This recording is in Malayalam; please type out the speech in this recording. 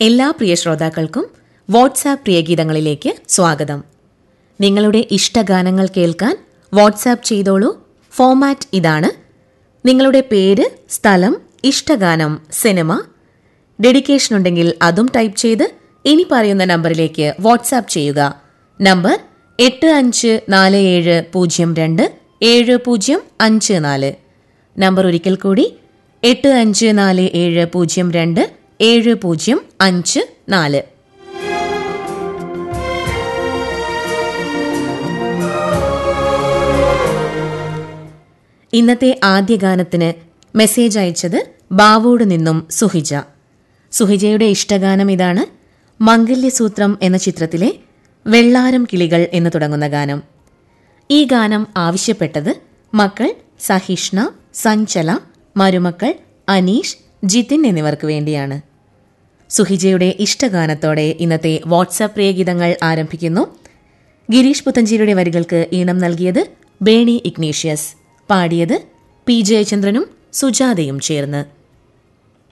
എല്ലാ പ്രിയ ശ്രോതാക്കൾക്കും വാട്സാപ്പ് പ്രിയഗീതങ്ങളിലേക്ക് സ്വാഗതം നിങ്ങളുടെ ഇഷ്ടഗാനങ്ങൾ കേൾക്കാൻ വാട്സാപ്പ് ചെയ്തോളൂ ഫോമാറ്റ് ഇതാണ് നിങ്ങളുടെ പേര് സ്ഥലം ഇഷ്ടഗാനം സിനിമ ഡെഡിക്കേഷൻ ഉണ്ടെങ്കിൽ അതും ടൈപ്പ് ചെയ്ത് ഇനി പറയുന്ന നമ്പറിലേക്ക് വാട്സാപ്പ് ചെയ്യുക നമ്പർ എട്ട് അഞ്ച് നാല് ഏഴ് പൂജ്യം രണ്ട് ഏഴ് പൂജ്യം അഞ്ച് നാല് നമ്പർ ഒരിക്കൽ കൂടി എട്ട് അഞ്ച് നാല് ഏഴ് പൂജ്യം രണ്ട് ഏഴ് പൂജ്യം അഞ്ച് നാല് ഇന്നത്തെ ആദ്യ ഗാനത്തിന് മെസ്സേജ് അയച്ചത് ബാവോട് നിന്നും സുഹിജ സുഹിജയുടെ ഇഷ്ടഗാനം ഇതാണ് മംഗല്യസൂത്രം എന്ന ചിത്രത്തിലെ വെള്ളാരം കിളികൾ എന്ന് തുടങ്ങുന്ന ഗാനം ഈ ഗാനം ആവശ്യപ്പെട്ടത് മക്കൾ സഹിഷ്ണ സഞ്ചല മരുമക്കൾ അനീഷ് ജിതിൻ എന്നിവർക്ക് വേണ്ടിയാണ് സുഹിജയുടെ ഇഷ്ടഗാനത്തോടെ ഇന്നത്തെ വാട്സാപ്പ് പ്രിയഗീതങ്ങൾ ആരംഭിക്കുന്നു ഗിരീഷ് പുത്തഞ്ചേരിയുടെ വരികൾക്ക് ഈണം നൽകിയത് ബേണി ഇഗ്നീഷ്യസ് പാടിയത് പി ജയചന്ദ്രനും സുജാതയും ചേർന്ന്